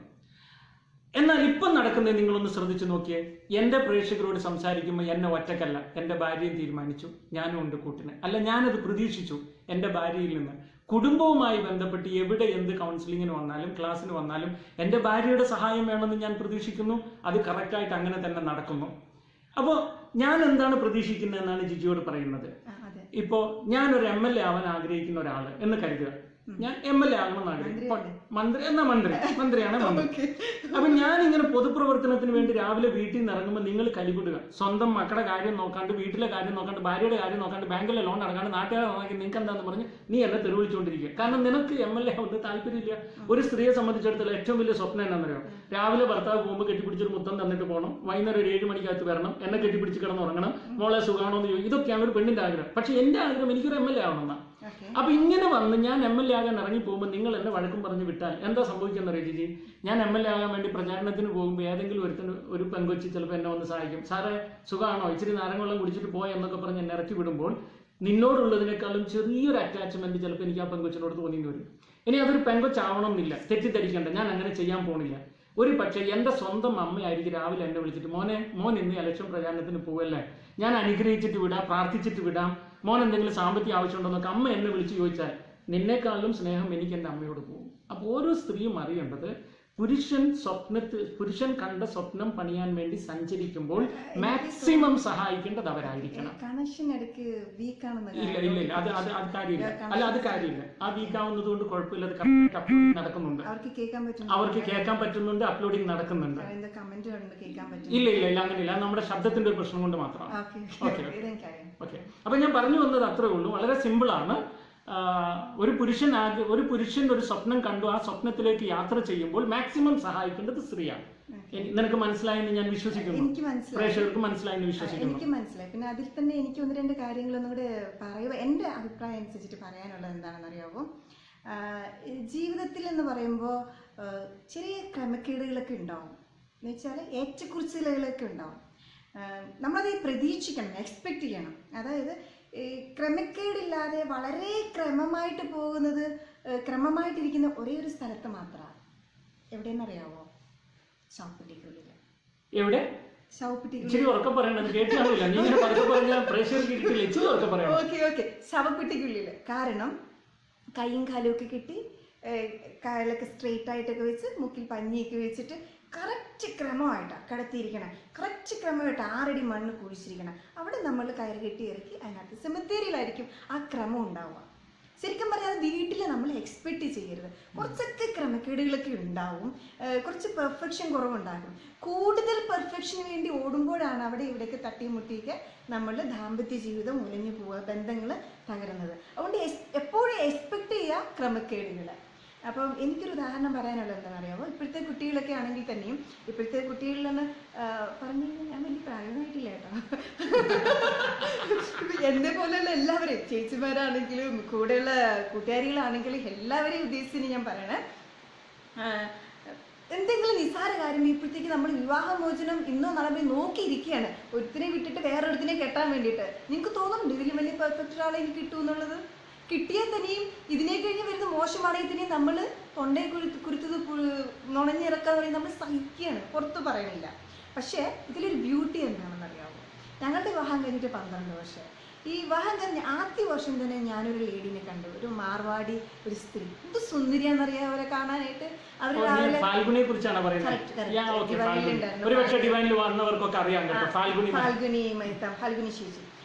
എന്നാൽ ഇപ്പം നടക്കുന്നത് നിങ്ങളൊന്ന് ശ്രദ്ധിച്ചു നോക്കിയേ എൻ്റെ പ്രേക്ഷകരോട് സംസാരിക്കുമ്പോൾ എന്നെ ഒറ്റക്കല്ല എൻ്റെ ഭാര്യയും തീരുമാനിച്ചു ഞാനും ഉണ്ട് കൂട്ടിന് അല്ല ഞാനത് പ്രതീക്ഷിച്ചു എൻ്റെ ഭാര്യയിൽ നിന്ന് കുടുംബവുമായി ബന്ധപ്പെട്ട് എവിടെ എന്ത് കൗൺസിലിങ്ങിന് വന്നാലും ക്ലാസ്സിന് വന്നാലും എൻ്റെ ഭാര്യയുടെ സഹായം വേണമെന്ന് ഞാൻ പ്രതീക്ഷിക്കുന്നു അത് കറക്റ്റായിട്ട് അങ്ങനെ തന്നെ നടക്കുന്നു അപ്പോൾ ഞാൻ എന്താണ് പ്രതീക്ഷിക്കുന്നതെന്നാണ് ജിജിയോട് പറയുന്നത് ആ, അതെ ഇപ്പോ ഞാനൊരു എം എൽ എ ആവാൻ ആഗ്രഹിക്കുന്ന ഒരാള് എന്ന് കരുതുക ഞാൻ എം എൽ എ ആകണമെന്ന് ആഗ്രഹിക്കും മന്ത്രി എന്നാ മന്ത്രി മന്ത്രിയാണ് മന്ത്രി ഓക്കെ അപ്പൊ ഞാൻ ഇങ്ങനെ പൊതുപ്രവർത്തനത്തിന് വേണ്ടി രാവിലെ വീട്ടിൽ നിന്ന് ഇറങ്ങുമ്പോൾ നിങ്ങൾ കലിപിടുക സ്വന്തം മക്കളുടെ കാര്യം നോക്കാണ്ട് വീട്ടിലെ കാര്യം നോക്കാണ്ട് ഭാര്യയുടെ കാര്യം നോക്കാണ്ട് ബാങ്കിലെ ലോൺ അടക്കാണ്ട് നാട്ടുകാരെ നോക്കി നിങ്ങൾക്ക് എന്താന്ന് പറഞ്ഞ് നീ എന്നെ തെരുവിളിച്ചുകൊണ്ടിരിക്കുക കാരണം നിനക്ക് എം എൽ എ ആവുന്നത് താല്പര്യമില്ല ഒരു സ്ത്രീയെ സംബന്ധിച്ചിടത്തോളം ഏറ്റവും വലിയ സ്വപ്നം എന്നാണെന്നറിയോ രാവിലെ ഭർത്താവ് പോകുമ്പോൾ കെട്ടിപ്പിടിച്ചൊരു മുത്തം തന്നിട്ട് പോകണം വൈകുന്നേരം ഒരു ഏഴ് മണിക്കകത്ത് വരണം എന്നെ കെട്ടിപ്പിടിച്ച് കിടന്ന് ഉറങ്ങണം മോളെ സുഖമാണോ എന്ന് ചോദിക്കും ഇതൊക്കെയാണ് ഒരു പെണ്ണിന്റെ ആഗ്രഹം പക്ഷെ എന്റെ ആഗ്രഹം എനിക്കൊരു എം എൽ എ ആവണമെന്നാണ് ഓക്കെ അപ്പൊ ഇങ്ങനെ വന്ന് ഞാൻ എം എൽ എ ആകാൻ ഇറങ്ങി പോകുമ്പോൾ നിങ്ങൾ എന്നെ വഴക്കും പറഞ്ഞ് വിട്ടാൽ എന്താ സംഭവിക്കുന്ന ചേച്ചി ഞാൻ എം എൽ എ ആകാൻ വേണ്ടി പ്രചാരണത്തിന് പോകുമ്പോൾ ഏതെങ്കിലും ഒരുത്തിന് ഒരു പെങ്കൊച്ചി ചിലപ്പോൾ എന്നെ വന്ന് സഹായിക്കും സാറേ സുഖമാണോ ഇച്ചിരി നാരങ്ങവെള്ളം കുടിച്ചിട്ട് പോയ എന്നൊക്കെ പറഞ്ഞ് എന്നെ ഇറക്കി വിടുമ്പോൾ നിന്നോടുള്ളതിനേക്കാളും ചെറിയൊരു അറ്റാച്ച്മെന്റ് ചിലപ്പോൾ എനിക്ക് ആ പെങ്കൊച്ചിനോട് തോന്നിയെന്ന് വരും ഇനി അതൊരു പെങ്കൊച്ചാവണം എന്നില്ല തെറ്റിദ്ധരിക്കേണ്ട ഞാൻ അങ്ങനെ ചെയ്യാൻ പോണില്ല ഒരു പക്ഷേ എൻ്റെ സ്വന്തം അമ്മയായിരിക്കും രാവിലെ എന്നെ വിളിച്ചിട്ട് മോനെ മോൻ ഇന്ന് ഇലക്ഷൻ പ്രചാരണത്തിന് പോവല്ലേ ഞാൻ അനുഗ്രഹിച്ചിട്ട് വിടാം പ്രാർത്ഥിച്ചിട്ട് വിടാം മോൻ എന്തെങ്കിലും സാമ്പത്തിക ആവശ്യമുണ്ടോ എന്നൊക്കെ അമ്മ എന്നെ വിളിച്ച് ചോദിച്ചാൽ നിന്നെക്കാളും സ്നേഹം എനിക്ക് എൻ്റെ അമ്മയോട് പോകും അപ്പോൾ ഓരോ സ്ത്രീയും അറിയേണ്ടത് പുരുഷൻ സ്വപ്നത്തിൽ പുരുഷൻ കണ്ട സ്വപ്നം പണിയാൻ വേണ്ടി സഞ്ചരിക്കുമ്പോൾ മാക്സിമം സഹായിക്കേണ്ടത് അവരായിരിക്കണം കണക്ഷൻ ഇടയ്ക്ക് വീക്ക് ആണെന്ന് ഇല്ല ഇല്ല ഇല്ല അത് അത് അത് കാര്യമില്ല അല്ല അത് കാര്യമില്ല ആ വീക്കാവുന്നത് കൊണ്ട് കുഴപ്പമില്ല അത് correct uploading നടക്കുന്നുണ്ട് അവർക്ക് കേൾക്കാൻ പറ്റും അവർക്ക് കേൾക്കാൻ പറ്റുന്നുണ്ട് അപ്ലോഡിങ് നടക്കുന്നുണ്ട് എന്താ കമന്റ് ഉണ്ട് കേൾക്കാൻ പറ്റും ഇല്ല ഇല്ല ഇല്ല അങ്ങനെയില്ല അത് നമ്മുടെ ശബ്ദത്തിന്റെ ഒരു പ്രശ്നം കൊണ്ട് മാത്രമാണ് ഓക്കെ Okay. ഇതെനിക്കറിയാം ഓക്കെ അപ്പൊ ഞാൻ പറഞ്ഞു വന്നത് അത്രേ ഉള്ളൂ വളരെ സിമ്പിൾ ആണ് ആ, ഒരു പുരുഷൻ ആഗ്ര- ഒരു പുരുഷൻ ഒരു സ്വപ്നം കണ്ടു ആ സ്വപ്നത്തിലേക്ക് യാത്ര ചെയ്യുമ്പോൾ മാക്സിമം സഹായിക്കേണ്ടത് സ്ത്രീയാണ് എനി- നിനക്ക് മനസ്സിലായെന്ന് ഞാൻ വിശ്വസിക്കുന്നു എനിക്ക് മനസ്സിലായി പ്രേക്ഷകർക്ക് മനസ്സിലായെന്ന് വിശ്വസിക്കുന്നു എനിക്ക് മനസ്സിലായി പിന്നെ അതിൽ തന്നെ എനിക്ക് ഒന്ന് രണ്ട് കാര്യങ്ങളൊന്നും കൂടെ പറയുക എൻ്റെ അഭിപ്രായം അനുസരിച്ചിട്ട് പറയാനുള്ളത് എന്താണെന്ന് അറിയാമോ ജീവിതത്തിൽ എന്ന് പറയുമ്പോൾ ചെറിയ ക്രമക്കേടുകളൊക്കെ ഉണ്ടാവും എന്ന് വെച്ചാൽ ഏറ്റക്കുറിച്ചിലുകളൊക്കെ ഉണ്ടാവും ആ, നമ്മളത് പ്രതീക്ഷിക്കണം എക്സ്പെക്റ്റ് ചെയ്യണം അതായത് ഈ ക്രമക്കേടില്ലാതെ വളരെ ക്രമമായിട്ട് പോകുന്നത് ആ, ക്രമമായിട്ടിരിക്കുന്ന ഒരേ ഒരു സ്ഥലത്ത് മാത്രമാണ് എവിടെയെന്നറിയാവോ ശവപ്പെട്ടിക്കുള്ളിൽ എവിടെ ശവപ്പെട്ടിക്കുള്ളിൽ ഇച്ചിരി ഉറക്കം പറയണത് കേട്ടില്ല നീ ഇങ്ങനെ പതുക്കെ പറഞ്ഞാൽ പ്രേക്ഷകർക്ക് കിട്ടില്ല ഇച്ചിരി ഉറക്കം പറയണം ഓക്കെ ഓക്കെ ശവപ്പെട്ടിക്കുള്ളിൽ കാരണം കൈയും കാലും ഒക്കെ കെട്ടി ഏഹ്, കാലൊക്കെ സ്ട്രെയിറ്റ് ആയിട്ടൊക്കെ വെച്ച് മുക്കിൽ പഞ്ഞിയൊക്കെ വെച്ചിട്ട് കറക്റ്റ് ക്രമമായിട്ടാണ് കിടത്തിയിരിക്കണം കറക്റ്റ് ക്രമമായിട്ട് ആറടി മണ്ണ് കുഴിച്ചിരിക്കണം അവിടെ നമ്മൾ കയറി കെട്ടി ഇറക്കി അതിനകത്ത് സെമിത്തേരിയിലായിരിക്കും ആ ക്രമം ഉണ്ടാവുക ശരിക്കും പറയാതെ വീട്ടിൽ നമ്മൾ എക്സ്പെക്റ്റ് ചെയ്യരുത് കുറച്ചൊക്കെ ക്രമക്കേടുകളൊക്കെ ഉണ്ടാവും ഏഹ് കുറച്ച് പെർഫെക്ഷൻ കുറവുണ്ടാകും കൂടുതൽ പെർഫെക്ഷന് വേണ്ടി ഓടുമ്പോഴാണ് അവിടെ ഇവിടെയൊക്കെ തട്ടിമുട്ടിയൊക്കെ നമ്മൾ ദാമ്പത്യ ജീവിതം ഉലഞ്ഞു പോവുക ബന്ധങ്ങൾ തകരുന്നത് അതുകൊണ്ട് എസ്- എപ്പോഴും എക്സ്പെക്റ്റ് ചെയ്യുക ക്രമക്കേടുകൾ അപ്പം എനിക്കൊരു ഉദാഹരണം പറയാനുള്ളത് എന്താണെന്ന് അറിയാമോ ഇപ്പോഴത്തെ കുട്ടികളൊക്കെ ആണെങ്കിൽ തന്നെയും ഇപ്പോഴത്തെ കുട്ടികളിൽ നിന്ന് പറഞ്ഞു കഴിഞ്ഞാൽ ഞാൻ വലിയ പ്രായമായിട്ടില്ല കേട്ടോ എന്നെ പോലെയുള്ള എല്ലാവരെയും ചേച്ചിമാരാണെങ്കിലും കൂടെയുള്ള കൂട്ടുകാരികളാണെങ്കിലും എല്ലാവരെയും ഉദ്ദേശിച്ച് ഞാൻ പറയണേ ആ, എന്തെങ്കിലും നിസ്സാര കാര്യം ഇപ്പോഴത്തേക്ക് നമ്മൾ വിവാഹമോചനം ഇന്നോ നാളെ നോക്കിയിരിക്കുകയാണ് ഒരുത്തിനെ വിട്ടിട്ട് വേറൊരുത്തിനെ കെട്ടാൻ വേണ്ടിയിട്ട് നിങ്ങൾക്ക് തോന്നുന്നുണ്ട് ഇതിൽ വലിയ പെർഫെക്റ്റ് ഒരാളെ എനിക്ക് കിട്ടും എന്നുള്ളത് കിട്ടിയാൽ തന്നെയും ഇതിനെ കഴിഞ്ഞ് വരുന്ന മോശമാണെങ്കിൽ തന്നെയും നമ്മൾ തൊണ്ടയെ കുരുത്ത് കുരുത്തത് പു- നുണഞ്ഞിറക്കാന്ന് പറയുന്നത് നമ്മൾ സഹിക്കുകയാണ് പുറത്ത് പറയണില്ല പക്ഷേ ഇതിലൊരു ബ്യൂട്ടി എന്താണെന്ന് അറിയാമോ ഞങ്ങളുടെ വിവാഹം കഴിഞ്ഞിട്ട് പന്ത്രണ്ട് വർഷം ഈ വിവാഹം കഴിഞ്ഞ ആദ്യ വർഷം തന്നെ ഞാനൊരു ലേഡീനെ കണ്ടു ഒരു മാർവാടി ഒരു സ്ത്രീ എന്ത് സുന്ദരിയാന്നറിയാം അവരെ കാണാനായിട്ട് അവർ രാവിലെ ഫാൽഗുണിയെ കുറിച്ചാണ് Correct, correct. പറയുന്നത് Yeah, okay, ഡിവൈനിൽ ഫാൽഗുനി. ഉണ്ടായിരുന്നു. ഒരു പക്ഷേ ഡിവൈനിൽ വന്നവർക്കൊക്കെ അറിയാം കേട്ടോ ഫാൽഗുനി ഫാൽഗുനി മൈത്ത ഫാൽഗുനി ചേച്ചി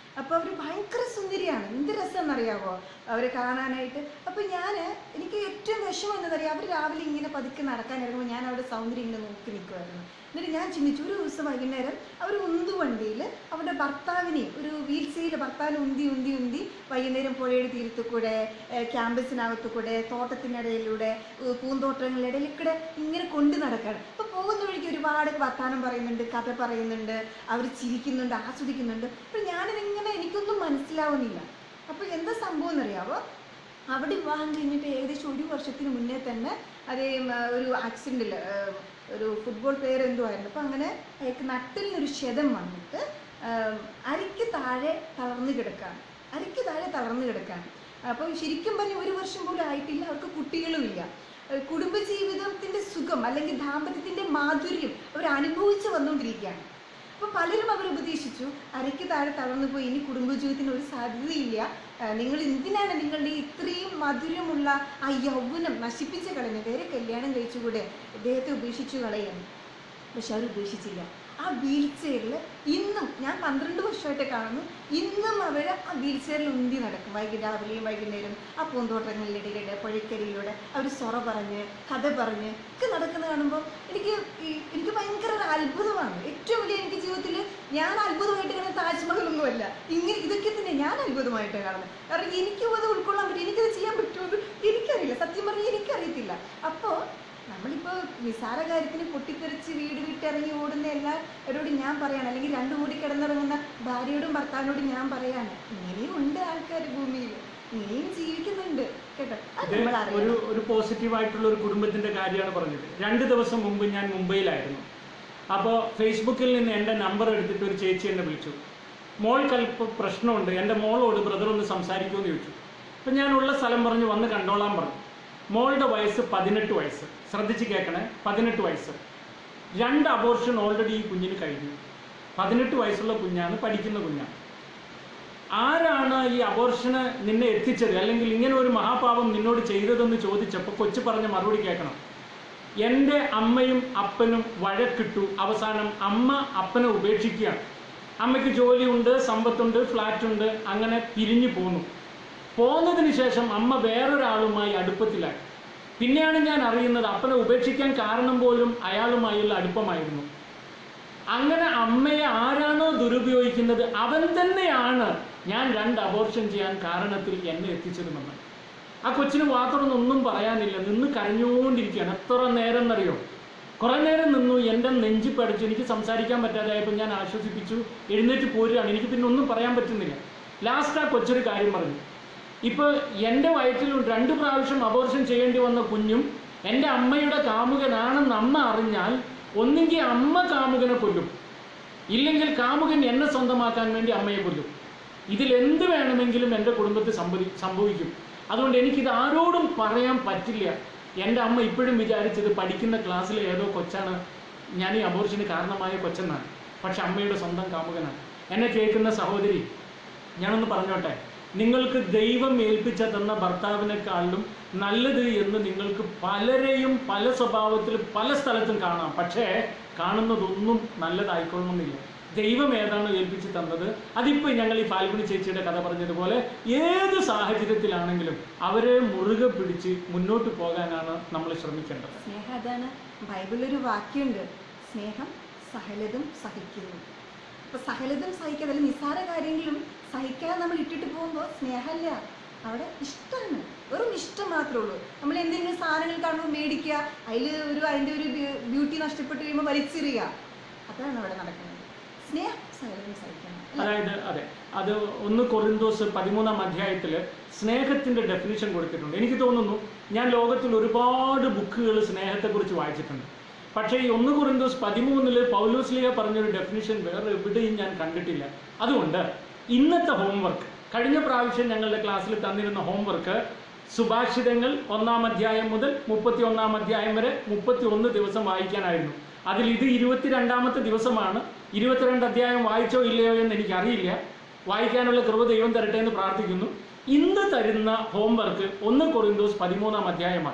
അപ്പോൾ അവർ ഭയങ്കര സുന്ദരിയാണ് എന്ത് രസമെന്നറിയാവോ അവരെ കാണാനായിട്ട് അപ്പോൾ ഞാൻ എനിക്ക് ഏറ്റവും വിഷമം എന്നറിയാം അവർ രാവിലെ ഇങ്ങനെ പതുക്കെ നടക്കാൻ ഇറങ്ങുമ്പോൾ ഞാൻ അവരുടെ സൗന്ദര്യം ഇങ്ങനെ നോക്കി നിൽക്കുമായിരുന്നു എന്നിട്ട് ഞാൻ ചിന്തിച്ചു ഒരു ദിവസം വൈകുന്നേരം അവർ ഉന്തുവണ്ടിയിൽ അവരുടെ ഭർത്താവിനെ ഒരു വീൽ ചെയറിൽ ഭർത്താവിനെ ഉന്തി ഉന്തി ഉന്തി വൈകുന്നേരം പുഴയുടെ തീരത്തു കൂടെ ഏഹ് ക്യാമ്പസിനകത്തു കൂടെ തോട്ടത്തിനിടയിലൂടെ ഏഹ് പൂന്തോട്ടങ്ങളുടെ ഇടയിൽ കൂടെ ഇങ്ങനെ കൊണ്ടു നടക്കുകയാണ് അപ്പോൾ പോകുന്ന വഴിക്ക് ഒരുപാട് വർത്താനം പറയുന്നുണ്ട് കഥ പറയുന്നുണ്ട് അവർ ചിരിക്കുന്നുണ്ട് ആസ്വദിക്കുന്നുണ്ട് അപ്പോൾ ഞാനിതിങ്ങനെ എനിക്കൊന്നും മനസ്സിലാവുന്നില്ല അപ്പോൾ എന്താ സംഭവം എന്നറിയാവോ അവിടെ വിവാഹം കഴിഞ്ഞിട്ട് ഏകദേശം ഒരു വർഷത്തിന് മുന്നേ തന്നെ അതേ ഉം, ഒരു ആക്സിഡൻറ്റിൽ ഒരു ഫുട്ബോൾ പ്ലെയർ എന്തോ ആയിരുന്നു അപ്പോൾ അങ്ങനെ അയാൾക്ക് നട്ടിലിനൊരു ക്ഷതം വന്നിട്ട് ആം, അരയ്ക്ക് താഴെ തളർന്നു കിടക്കാണ് അരയ്ക്ക് താഴെ തളർന്നു കിടക്കാണ് അപ്പോൾ ശരിക്കും പറഞ്ഞ ഒരു വർഷം പോലും ആയിട്ടില്ല അവർക്ക് കുട്ടികളുമില്ല ഏഹ് കുടുംബജീവിതത്തിന്റെ സുഖം അല്ലെങ്കിൽ ദാമ്പത്യത്തിന്റെ മാധുര്യം അവർ അനുഭവിച്ച് വന്നുകൊണ്ടിരിക്കുകയാണ് അപ്പോൾ പലരും അവർ ഉപദേശിച്ചു അരയ്ക്ക് താഴെ തളർന്നു പോയി ഇനി കുടുംബജീവിതത്തിന് ഒരു സാധ്യതയില്ല ആ, നിങ്ങൾ എന്തിനാണ് നിങ്ങളുടെ ഈ ഇത്രയും മധുരമുള്ള ആ യൗവനം നശിപ്പിച്ച് കളയുന്നത് വേറെ കല്യാണം കഴിച്ചുകൂടെ ഇദ്ദേഹത്തെ ഉപേക്ഷിച്ചു കളയുന്നു പക്ഷെ അവർ ഉപേക്ഷിച്ചില്ല ആ വീൽ ചെയറിൽ ഇന്നും ഞാൻ പന്ത്രണ്ട് വർഷമായിട്ട് കാണുന്നു ഇന്നും അവർ ആ വീൽ ചെയറിൽ ഉന്തി നടക്കും വൈകി രാവിലെയും വൈകുന്നേരം ആ പൂന്തോട്ടങ്ങളിലിടയിലൂടെ പുഴയ്ക്കരിയിലൂടെ അവർ സൊറ പറഞ്ഞ് കഥ പറഞ്ഞ് ഒക്കെ നടക്കുന്ന കാണുമ്പോൾ എനിക്ക് ഈ- എനിക്ക് ഭയങ്കര ഒരു അത്ഭുതമാണ് ഏറ്റവും വലിയ എനിക്ക് ജീവിതത്തിൽ ഞാൻ അത്ഭുതമായിട്ട് കാണുന്ന താജ്മഹലൊന്നുമല്ല ഇങ്ങനെ ഇതൊക്കെ തന്നെ ഞാൻ അത്ഭുതമായിട്ട് കാണുന്നത് കാരണം എനിക്കും അത് ഉൾക്കൊള്ളാൻ പറ്റും എനിക്കത് ചെയ്യാൻ പറ്റുമെന്ന് എനിക്കറിയില്ല സത്യം പറഞ്ഞാൽ എനിക്കറിയത്തില്ല അപ്പോൾ നമ്മളിപ്പോൾ നിസാര കാര്യത്തിന് പൊട്ടിത്തെറിച്ച് വീട് വിട്ടിറങ്ങി ഓടുന്ന എല്ലാവരോടും ഞാൻ പറയാണ് അല്ലെങ്കിൽ രണ്ടു കൂടി കിടന്നിറങ്ങുന്ന ഭാര്യയോടും ഭർത്താവിനോടും ഞാൻ പറയാണ് ഇങ്ങനെയും ഉണ്ട് ആൾക്കാർ ഭൂമിയിൽ ഇങ്ങനെയും ജീവിക്കുന്നുണ്ട് കേട്ടോ അത് ഇത് നമ്മൾ ഒരു അറിയണം ഒരു പോസിറ്റീവ് ആയിട്ടുള്ള ഒരു കുടുംബത്തിന്റെ കാര്യമാണ് പറഞ്ഞത് രണ്ട് ദിവസം മുമ്പ് ഞാൻ മുംബൈയിലായിരുന്നു അപ്പോൾ ഫേസ്ബുക്കിൽ നിന്ന് എൻ്റെ നമ്പർ എടുത്തിട്ട് ഒരു ചേച്ചി എന്നെ വിളിച്ചു മോൾക്ക് അല്പം പ്രശ്നമുണ്ട് എൻ്റെ മോളോട് ബ്രദർ ഒന്ന് സംസാരിക്കുമെന്ന് ചോദിച്ചു അപ്പം ഞാൻ ഉള്ള സ്ഥലം പറഞ്ഞ് വന്ന് കണ്ടോളാൻ പറഞ്ഞു മോളുടെ വയസ്സ് പതിനെട്ട് വയസ്സ് ശ്രദ്ധിച്ച് കേൾക്കണേ പതിനെട്ട് വയസ്സ് രണ്ട് അബോർഷൻ ഓൾറെഡി ഈ കുഞ്ഞിന് കഴിഞ്ഞു പതിനെട്ട് വയസ്സുള്ള കുഞ്ഞാണ് പഠിക്കുന്ന കുഞ്ഞാണ് ആരാണ് ഈ അബോർഷന് നിന്നെ എത്തിച്ചത് അല്ലെങ്കിൽ ഇങ്ങനെ ഒരു മഹാപാപം നിന്നോട് ചെയ്തതെന്ന് ചോദിച്ചപ്പോൾ കൊച്ചു പറഞ്ഞ മറുപടി കേൾക്കണം എൻ്റെ അമ്മയും അപ്പനും വഴക്കിട്ടു അവസാനം അമ്മ അപ്പനെ ഉപേക്ഷിക്കുകയാണ് അമ്മയ്ക്ക് ജോലിയുണ്ട് സമ്പത്തുണ്ട് ഫ്ലാറ്റുണ്ട് അങ്ങനെ പിരിഞ്ഞു പോന്നു പോന്നതിന് ശേഷം അമ്മ വേറൊരാളുമായി അടുപ്പത്തിലായി പിന്നെയാണ് ഞാൻ അറിയുന്നത് അപ്പനെ ഉപേക്ഷിക്കാൻ കാരണം പോലും അയാളുമായുള്ള അടുപ്പമായിരുന്നു അങ്ങനെ അമ്മയെ ആരാണോ ദുരുപയോഗിക്കുന്നത് അവൻ തന്നെയാണ് ഞാൻ രണ്ട് അബോർഷൻ ചെയ്യാൻ കാരണത്തിൽ എന്നെ എത്തിച്ചതുമെന്ന് ആ കൊച്ചിന് വാത്രമൊന്നും ഒന്നും പറയാനില്ല നിന്ന് കരഞ്ഞുകൊണ്ടിരിക്കുകയാണ് എത്ര നേരം എന്നറിയോ കുറെ നേരം നിന്നു എൻ്റെ നെഞ്ചി പഠിച്ചു എനിക്ക് സംസാരിക്കാൻ പറ്റാതായപ്പോൾ ഞാൻ ആശ്വസിപ്പിച്ചു എഴുന്നേറ്റ് പോരുകയാണ് എനിക്ക് പിന്നെ ഒന്നും പറയാൻ പറ്റുന്നില്ല ലാസ്റ്റ് ആ കൊച്ചൊരു കാര്യം പറഞ്ഞു ഇപ്പോൾ എൻ്റെ വയറ്റിൽ രണ്ട് പ്രാവശ്യം അബോർഷൻ ചെയ്യേണ്ടി വന്ന കുഞ്ഞും എൻ്റെ അമ്മയുടെ കാമുകനാണെന്ന് അമ്മ അറിഞ്ഞാൽ ഒന്നെങ്കിൽ അമ്മ കാമുകനെ കൊല്ലും ഇല്ലെങ്കിൽ കാമുകൻ എന്നെ സ്വന്തമാക്കാൻ വേണ്ടി അമ്മയെ കൊല്ലും ഇതിൽ എന്ത് വേണമെങ്കിലും എൻ്റെ കുടുംബത്തിൽ സംഭവി സംഭവിക്കും അതുകൊണ്ട് എനിക്കിത് ആരോടും പറയാൻ പറ്റില്ല എൻ്റെ അമ്മ ഇപ്പോഴും വിചാരിച്ചത് പഠിക്കുന്ന ക്ലാസ്സിലെ ഏതോ കൊച്ചാണ് ഞാൻ ഈ അബോർഷന് കാരണമായ കൊച്ചെന്നാണ് പക്ഷെ അമ്മയുടെ സ്വന്തം കാമുകനാണ് എന്നെ കേൾക്കുന്ന സഹോദരി ഞാനൊന്ന് പറഞ്ഞോട്ടെ നിങ്ങൾക്ക് ദൈവം ഏൽപ്പിച്ച തന്ന ഭർത്താവിനെക്കാളും നല്ലത് എന്ന് നിങ്ങൾക്ക് പലരെയും പല സ്വഭാവത്തിൽ പല സ്ഥലത്തും കാണാം പക്ഷേ കാണുന്നതൊന്നും നല്ലതായിക്കൊള്ളണമെന്നില്ല ദൈവം ഏതാണോ ഏൽപ്പിച്ച് തന്നത് അതിപ്പോൾ ഞങ്ങൾ ഈ ഫാൽഗുണി ചേച്ചിയുടെ കഥ പറഞ്ഞതുപോലെ ഏത് സാഹചര്യത്തിലാണെങ്കിലും അവരെ മുറുകെ പിടിച്ച് മുന്നോട്ട് പോകാനാണ് നമ്മൾ ശ്രമിക്കേണ്ടത് സ്നേഹം അതാണ് ബൈബിളിലൊരു വാക്യമുണ്ട് സ്നേഹം സഹലതും സഹിക്കുന്നു അപ്പൊ സഹലതും സഹിക്കാതെ അല്ലെങ്കിൽ നിസ്സാര കാര്യങ്ങളും സഹിക്കാതെ നമ്മൾ ഇട്ടിട്ട് പോകുമ്പോൾ സ്നേഹമല്ല അവിടെ ഇഷ്ടമാണ് വെറും ഇഷ്ടം മാത്രമേ ഉള്ളൂ നമ്മൾ എന്തെങ്കിലും സാധനങ്ങൾ കാണുമ്പോൾ മേടിക്കുക അതിൽ ഒരു അതിൻ്റെ ഒരു ബ്യൂട്ടി നഷ്ടപ്പെട്ട് കഴിയുമ്പോൾ വലിച്ചെറിയുക അതാണ് അവിടെ നടക്കുന്നത് സ്നേഹം സഹലതും സഹിക്കണം അല്ലേ? അതായത് അതെ അത് ഒന്ന് കൊറിന്തോസ് പതിമൂന്നാം അധ്യായത്തിൽ സ്നേഹത്തിന്റെ ഡെഫിനിഷൻ കൊടുത്തിട്ടുണ്ട് എനിക്ക് തോന്നുന്നു ഞാൻ ലോകത്തിൽ ഒരുപാട് ബുക്കുകൾ സ്നേഹത്തെക്കുറിച്ച് വായിച്ചിട്ടുണ്ട് പക്ഷേ ഈ ഒന്ന് കൊറിന്തോസ് പതിമൂന്നില് പൗലോസ്ലിയ പറഞ്ഞൊരു ഡെഫിനിഷൻ വേറെ എവിടെയും ഞാൻ കണ്ടിട്ടില്ല അതുകൊണ്ട് ഇന്നത്തെ ഹോംവർക്ക് കഴിഞ്ഞ പ്രാവശ്യം ഞങ്ങളുടെ ക്ലാസ്സിൽ തന്നിരുന്ന ഹോംവർക്ക് സുഭാഷിതങ്ങൾ ഒന്നാം അധ്യായം മുതൽ മുപ്പത്തി ഒന്നാം അധ്യായം വരെ മുപ്പത്തി ഒന്ന് ദിവസം വായിക്കാനായിരുന്നു അതിൽ ഇത് ഇരുപത്തിരണ്ടാമത്തെ ദിവസമാണ് ഇരുപത്തിരണ്ട് അധ്യായം വായിച്ചോ ഇല്ലയോ എന്ന് എനിക്കറിയില്ല വായിക്കാനുള്ള കൃപ ദൈവം തരട്ടെ എന്ന് പ്രാർത്ഥിക്കുന്നു ഇന്ന് തരുന്ന ഹോംവർക്ക് ഒന്ന് കൊറിന്തോസ് പതിമൂന്നാം അധ്യായമാണ്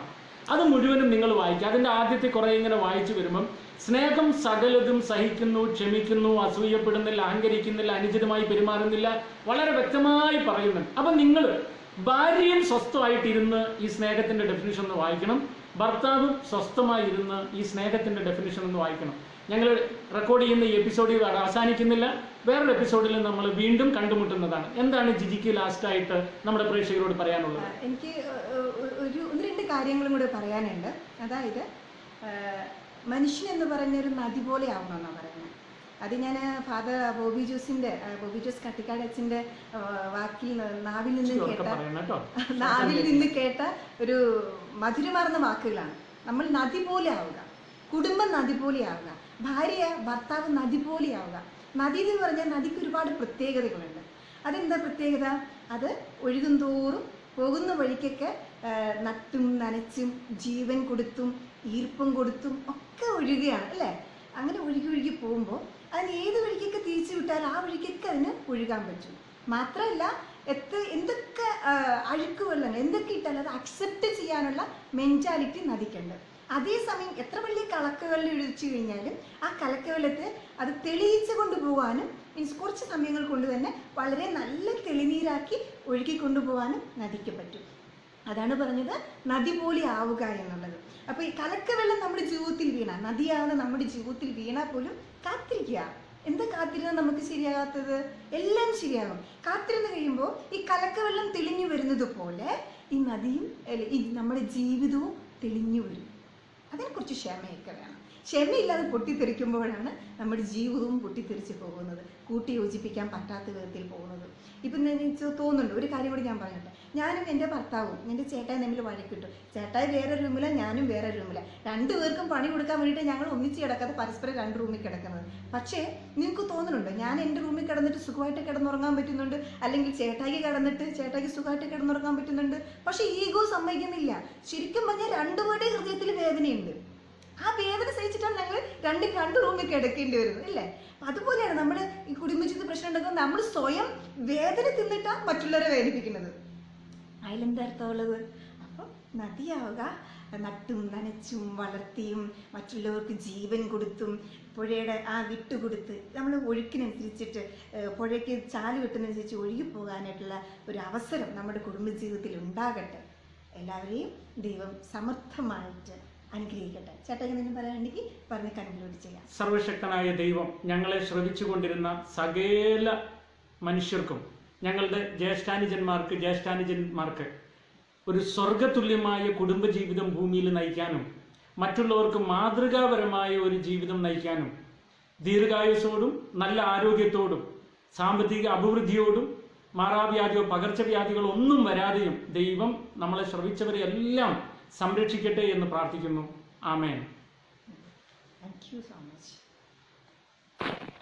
അത് മുഴുവനും നിങ്ങൾ വായിക്കുക അതിൻ്റെ ആദ്യത്തെ കുറേ ഇങ്ങനെ വായിച്ചു വരുമ്പം സ്നേഹം സകലതും സഹിക്കുന്നു ക്ഷമിക്കുന്നു അസൂയപ്പെടുന്നില്ല അഹങ്കരിക്കുന്നില്ല അനുചിതമായി പെരുമാറുന്നില്ല വളരെ വ്യക്തമായി പറയുന്നുണ്ട് അപ്പം നിങ്ങൾ ഭാര്യയും സ്വസ്ഥമായിട്ടിരുന്ന് ഈ സ്നേഹത്തിന്റെ ഡെഫിനിഷൻ ഒന്ന് വായിക്കണം ഭർത്താവും സ്വസ്ഥമായി ഇരുന്ന് ഈ സ്നേഹത്തിന്റെ ഡെഫിനിഷൻ ഒന്ന് വായിക്കണം ഞങ്ങൾ റെക്കോർഡ് ചെയ്യുന്ന ഈ എപ്പിസോഡിൽ അത് അവസാനിക്കുന്നില്ല വേറൊരു എപ്പിസോഡിൽ നമ്മൾ വീണ്ടും കണ്ടുമുട്ടുന്നതാണ് എന്താണ് ജിജിക്ക് ലാസ്റ്റായിട്ട് നമ്മുടെ പ്രേക്ഷകരോട് പറയാനുള്ളത് ആ, എനിക്ക് ഒ- ഒ- ഒരു ഒന്ന് രണ്ട് കാര്യങ്ങളും കൂടെ പറയാനുണ്ട് അതായത് ആ, മനുഷ്യൻ എന്ന് പറഞ്ഞൊരു നദി പോലെ ആവണമെന്നാണ് പറയുന്നത് അത് ഞാൻ ഫാദർ ബോബി ജോസിന്റെ ആ, ബോബി ജോസ് കട്ടിക്കാട് അച്ഛന്റെ ആ, വാക്കിൽ നിന്ന് നാവിൽ നിന്നും ഒക്കെ കേട്ട പറയണം കേട്ടോ നാവിൽ നിന്ന് കേട്ട ഒരു മധുരമാർന്ന വാക്കുകളാണ് നമ്മൾ നദി പോലെ ആവുക കുടുംബം നദി പോലെ ആവുക ഭാര്യ ഭർത്താവ് നദി പോലെ ആവുക നദി എന്ന് പറഞ്ഞാൽ നദിക്ക് ഒരുപാട് പ്രത്യേകതകളുണ്ട് അതെന്താ പ്രത്യേകത അത് ഒഴുകും തോറും പോകുന്ന വഴിക്കൊക്കെ ആ, നട്ടും നനച്ചും ജീവൻ കൊടുത്തും ഈർപ്പം കൊടുത്തും ഒക്കെ ഒഴുകുകയാണ് അല്ലേ അങ്ങനെ ഒഴുകി ഒഴുകി പോകുമ്പോൾ അതിന് ഏത് വഴിക്കൊക്കെ തിരിച്ചു വിട്ടാൽ ആ വഴിക്കൊക്കെ അതിന് ഒഴുകാൻ പറ്റും മാത്രമല്ല എത്ര എന്തൊക്കെ ആ, അഴുക്ക് വെള്ളങ്ങൾ എന്തൊക്കെ ഇട്ടാലും അത് അക്സെപ്റ്റ് ചെയ്യാനുള്ള മെൻറ്റാലിറ്റി നദിക്കുണ്ട് അതേസമയം എത്ര വലിയ കലക്കവെള്ളം ഒഴിച്ചു കഴിഞ്ഞാലും ആ കലക്കവെള്ളത്തെ അത് തെളിയിച്ച് കൊണ്ടുപോകാനും മീൻസ് കുറച്ച് സമയങ്ങൾ കൊണ്ട് തന്നെ വളരെ നല്ല തെളിനീരാക്കി ഒഴുക്കി കൊണ്ടുപോകാനും നദിക്ക് പറ്റും അതാണ് പറഞ്ഞത് നദി പോലെ ആവുക എന്നുള്ളത് അപ്പൊ ഈ കലക്കവെള്ളം നമ്മുടെ ജീവിതത്തിൽ വീണ നദിയാവുന്ന നമ്മുടെ ജീവിതത്തിൽ വീണാൽ പോലും കാത്തിരിക്കുക എന്താ കാത്തിരുന്നാൽ നമുക്ക് ശരിയാകാത്തത് എല്ലാം ശരിയാകും കാത്തിരുന്ന് കഴിയുമ്പോൾ ഈ കലക്കവെള്ളം തെളിഞ്ഞു വരുന്നത് പോലെ ഈ നദിയും അല്ല, ഈ നമ്മുടെ ജീവിതവും തെളിഞ്ഞു വരും അതിനെക്കുറിച്ച് ക്ഷമയൊക്കെ വേണം ക്ഷമയില്ലാതെ പൊട്ടിത്തെറിക്കുമ്പോഴാണ് നമ്മുടെ ജീവിതവും പൊട്ടിത്തെറിച്ച് പോകുന്നത് കൂട്ടി യോജിപ്പിക്കാൻ പറ്റാത്ത വിധത്തിൽ പോകുന്നത് ഇപ്പം എനിക്ക് തോന്നുന്നുണ്ട് ഒരു കാര്യം കൂടി ഞാൻ പറഞ്ഞിട്ട് ഞാനും എൻ്റെ ഭർത്താവും എൻ്റെ ചേട്ടായി തമ്മിൽ വഴക്കിട്ടു ചേട്ടായി വേറെ റൂമില ഞാനും വേറെ റൂമില രണ്ടുപേർക്കും പണി കൊടുക്കാൻ വേണ്ടിയിട്ട് ഞങ്ങൾ ഒന്നിച്ച് കിടക്കാതെ പരസ്പരം രണ്ട് റൂമിൽ കിടക്കുന്നത് പക്ഷേ നിങ്ങൾക്ക് തോന്നുന്നുണ്ടോ ഞാൻ എൻ്റെ റൂമിൽ കിടന്നിട്ട് സുഖമായിട്ട് കിടന്നുറങ്ങാൻ പറ്റുന്നുണ്ട് അല്ലെങ്കിൽ ചേട്ടായിക്ക് കിടന്നിട്ട് ചേട്ടായിക്ക് സുഖമായിട്ട് കിടന്നുറങ്ങാൻ പറ്റുന്നുണ്ട് പക്ഷേ ഈഗോ സമ്മതിക്കുന്നില്ല ശരിക്കും പറഞ്ഞാൽ രണ്ടുപേരുടെ ഹൃദയത്തിൽ വേദനയുണ്ട് ആ വേദന സഹിച്ചിട്ടാണ് ഞങ്ങൾ രണ്ടും രണ്ട് റൂമിൽ കിടക്കേണ്ടി വരുന്നത് അല്ലേ അപ്പൊ അതുപോലെയാണ് നമ്മൾ ഈ കുടുംബജീവിത പ്രശ്നം ഉണ്ടാക്കുമ്പോൾ നമ്മൾ സ്വയം വേദന തിന്നിട്ടാണ് മറ്റുള്ളവരെ വേദനിപ്പിക്കുന്നത് അതിലെന്താ അർത്ഥമുള്ളത് അപ്പം നദിയാവുക നട്ടും നനച്ചും വളർത്തിയും മറ്റുള്ളവർക്ക് ജീവൻ കൊടുത്തും പുഴയുടെ ആ വിട്ടുകൊടുത്ത് നമ്മൾ ഒഴുക്കിനനുസരിച്ചിട്ട് ഏഹ്, പുഴയ്ക്ക് ചാല് വെട്ടുന്നതനുസരിച്ച് ഒഴുകിപ്പോകാനായിട്ടുള്ള ഒരു അവസരം നമ്മുടെ കുടുംബജീവിതത്തിൽ ഉണ്ടാകട്ടെ എല്ലാവരെയും ദൈവം സമർത്ഥമായിട്ട് അനുഗ്രഹിക്കട്ടെ ചേട്ടാ എന്തെങ്കിലും പറയാനുണ്ടെങ്കിൽ പറഞ്ഞ് കൺക്ലൂഡ് ചെയ്യാം സർവശക്തനായ ദൈവം ഞങ്ങളെ ശ്രവിച്ചുകൊണ്ടിരുന്ന സകല മനുഷ്യർക്കും ഞങ്ങളുടെ ജ്യേഷ്ഠാനുജന്മാർക്ക് ജ്യേഷ്ഠാനുജന്മാർക്ക് ഒരു സ്വർഗതുല്യമായ കുടുംബജീവിതം ഭൂമിയിൽ നയിക്കാനും മറ്റുള്ളവർക്ക് മാതൃകാപരമായ ഒരു ജീവിതം നയിക്കാനും ദീർഘായുസോടും നല്ല ആരോഗ്യത്തോടും സാമ്പത്തിക അഭിവൃദ്ധിയോടും മാറാവ്യാധിയോ പകർച്ചവ്യാധികളോ ഒന്നും വരാതെയും ദൈവം നമ്മളെ ശ്രവിച്ചവരെ എല്ലാം സംരക്ഷിക്കട്ടെ എന്ന് പ്രാർത്ഥിക്കുന്നു ആമേൻ താങ്ക് യു സോ മച്ച്